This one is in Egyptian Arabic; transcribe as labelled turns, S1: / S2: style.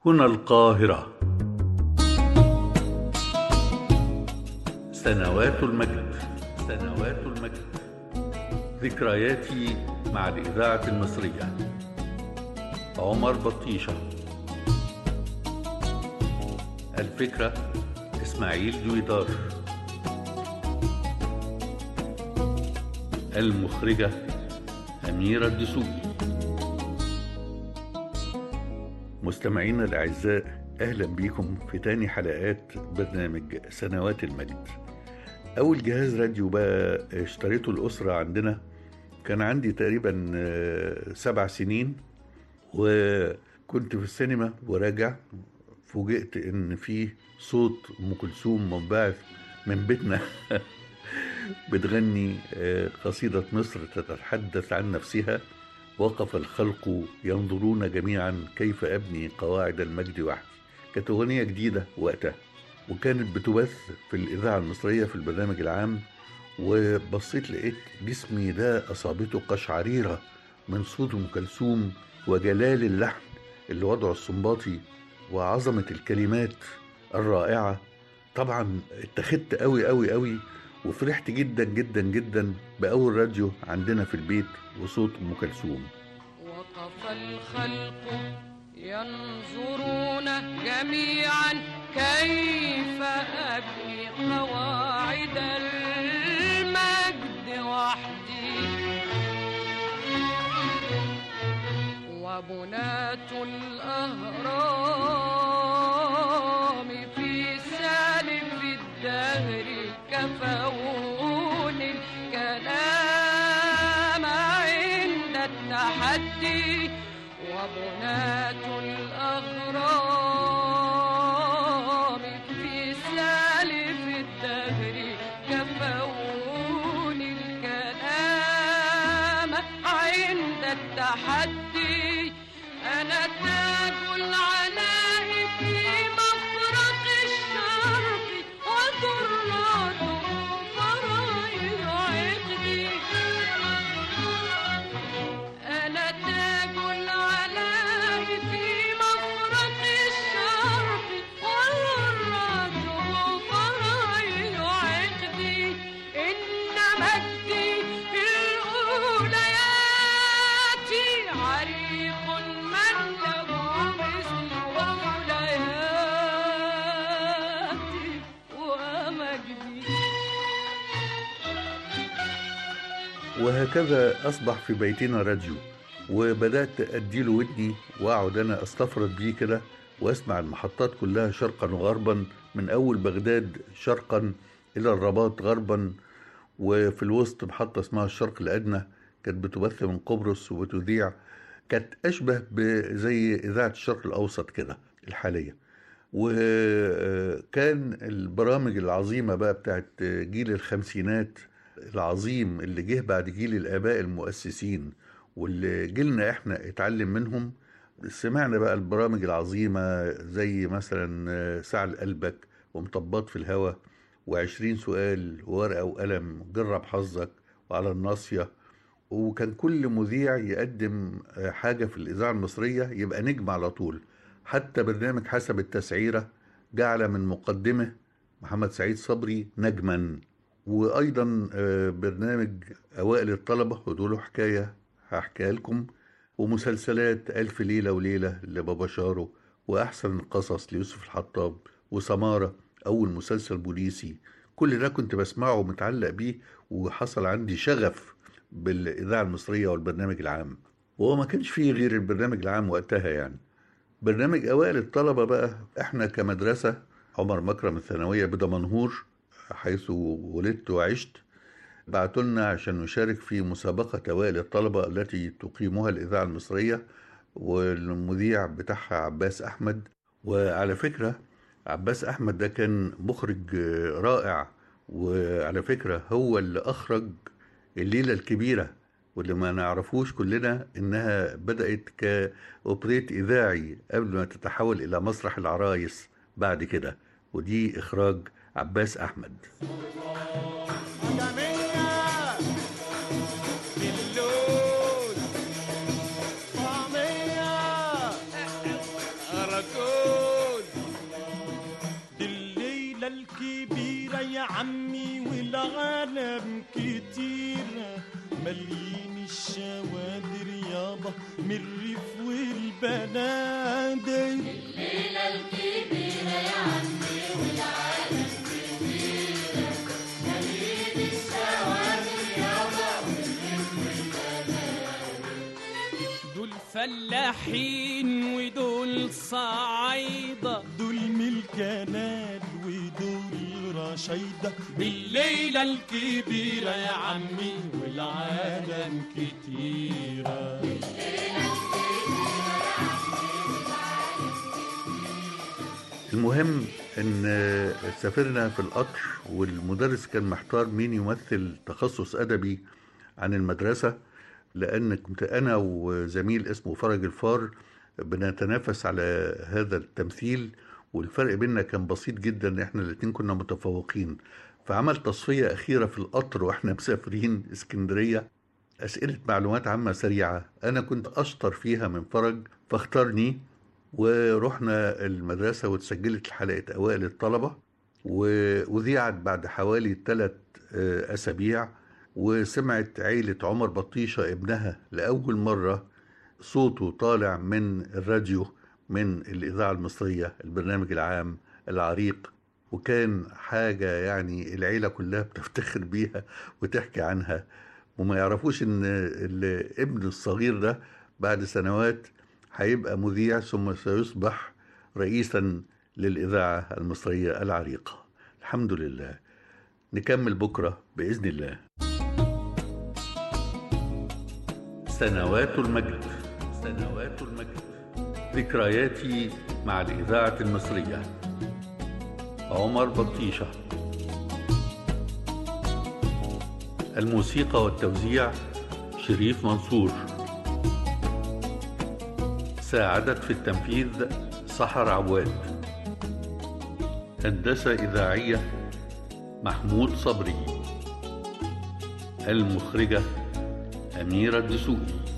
S1: هنا القاهرة سنوات المجد سنوات المجد ذكرياتي مع الإذاعة المصرية عمر بطيشة الفكرة إسماعيل دويدار المخرجة أميرة الدسوقي مستمعينا الأعزاء أهلا بيكم في تاني حلقات برنامج سنوات المجد أول جهاز راديو بقى اشتريته الأسرة عندنا كان عندي تقريبا آه، سبع سنين وكنت في السينما وراجع فوجئت إن في صوت أم كلثوم منبعث من بيتنا بتغني آه، قصيدة مصر تتحدث عن نفسها وقف الخلق ينظرون جميعا كيف أبني قواعد المجد وحدي كانت أغنية جديدة وقتها وكانت بتبث في الإذاعة المصرية في البرنامج العام وبصيت لقيت جسمي ده أصابته قشعريرة من صوت أم كلثوم وجلال اللحن اللي وضعه الصنباطي وعظمة الكلمات الرائعة طبعا اتخذت قوي قوي قوي وفرحت جدا جدا جدا بأول راديو عندنا في البيت وصوت أم كلثوم
S2: وقف الخلق ينظرون جميعا كيف أبني قواعد المجد وحدي وبناة الأهرام في سالف الدهر كفون الكلام عند التحدي وبناة الأغرام في سالف الدهر كفون الكلام عند التحدي أنا تاج العناء في مفرق الشرق وذرات فرائض عقدي أنا تاج العلاء في مفرق الشرق وذرات فرائض عقدي إن مجدي في الأوليات عريق من له مثل أولياتي ومجدي
S1: وهكذا أصبح في بيتنا راديو وبدأت أديله ودني وأقعد أنا أستفرد بيه كده وأسمع المحطات كلها شرقا وغربا من أول بغداد شرقا إلى الرباط غربا وفي الوسط محطة اسمها الشرق الأدنى كانت بتبث من قبرص وبتذيع كانت أشبه بزي إذاعة الشرق الأوسط كده الحالية وكان البرامج العظيمة بقى بتاعت جيل الخمسينات العظيم اللي جه بعد جيل الآباء المؤسسين واللي جيلنا احنا اتعلم منهم سمعنا بقى البرامج العظيمة زي مثلا سعل قلبك ومطبات في الهوا وعشرين سؤال وورقة وقلم جرب حظك وعلى الناصية وكان كل مذيع يقدم حاجة في الإذاعة المصرية يبقى نجم على طول حتى برنامج حسب التسعيرة جعل من مقدمه محمد سعيد صبري نجما وأيضا آه، برنامج أوائل الطلبة ودول حكاية هحكيها لكم ومسلسلات ألف ليلة وليلة لبابا شارو وأحسن القصص ليوسف الحطاب وسمارة أول مسلسل بوليسي كل ده كنت بسمعه ومتعلق بيه وحصل عندي شغف بالإذاعة المصرية والبرنامج العام وهو ما كانش فيه غير البرنامج العام وقتها يعني برنامج أوائل الطلبة بقى إحنا كمدرسة عمر مكرم الثانوية بدمنهور حيث ولدت وعشت بعتوا لنا عشان نشارك في مسابقة أوائل الطلبة التي تقيمها الإذاعة المصرية والمذيع بتاعها عباس أحمد وعلى فكرة عباس أحمد ده كان مخرج رائع وعلى فكرة هو اللي أخرج الليلة الكبيرة واللي ما نعرفوش كلنا إنها بدأت كأوبريت إذاعي قبل ما تتحول إلى مسرح العرايس بعد كده ودي إخراج عباس أحمد
S3: جميع باللون طعمية أراكو والعالم كتيرة مليين الشوادر يابا من الريف والبنادر
S4: دول فلاحين ودول صعايدة
S3: دول ملكنال ودول رشيدة
S4: بالليلة الكبيرة يا عمي والعالم كتيرة
S1: المهم ان سافرنا في القطر والمدرس كان محتار مين يمثل تخصص ادبي عن المدرسه لان كنت انا وزميل اسمه فرج الفار بنتنافس على هذا التمثيل والفرق بيننا كان بسيط جدا احنا الاتنين كنا متفوقين فعمل تصفيه اخيره في القطر واحنا مسافرين اسكندريه اسئله معلومات عامه سريعه انا كنت اشطر فيها من فرج فاختارني ورحنا المدرسة واتسجلت حلقة أوائل الطلبة وأذيعت بعد حوالي ثلاث أسابيع وسمعت عيلة عمر بطيشة ابنها لأول مرة صوته طالع من الراديو من الإذاعة المصرية البرنامج العام العريق وكان حاجة يعني العيلة كلها بتفتخر بيها وتحكي عنها وما يعرفوش ان الابن الصغير ده بعد سنوات هيبقى مذيع ثم سيصبح رئيسا للإذاعة المصرية العريقة الحمد لله نكمل بكرة بإذن الله سنوات المجد سنوات المجد ذكرياتي مع الإذاعة المصرية عمر بطيشة الموسيقى والتوزيع شريف منصور ساعدت في التنفيذ سحر عواد هندسة إذاعية محمود صبري المخرجة أميرة الدسوقي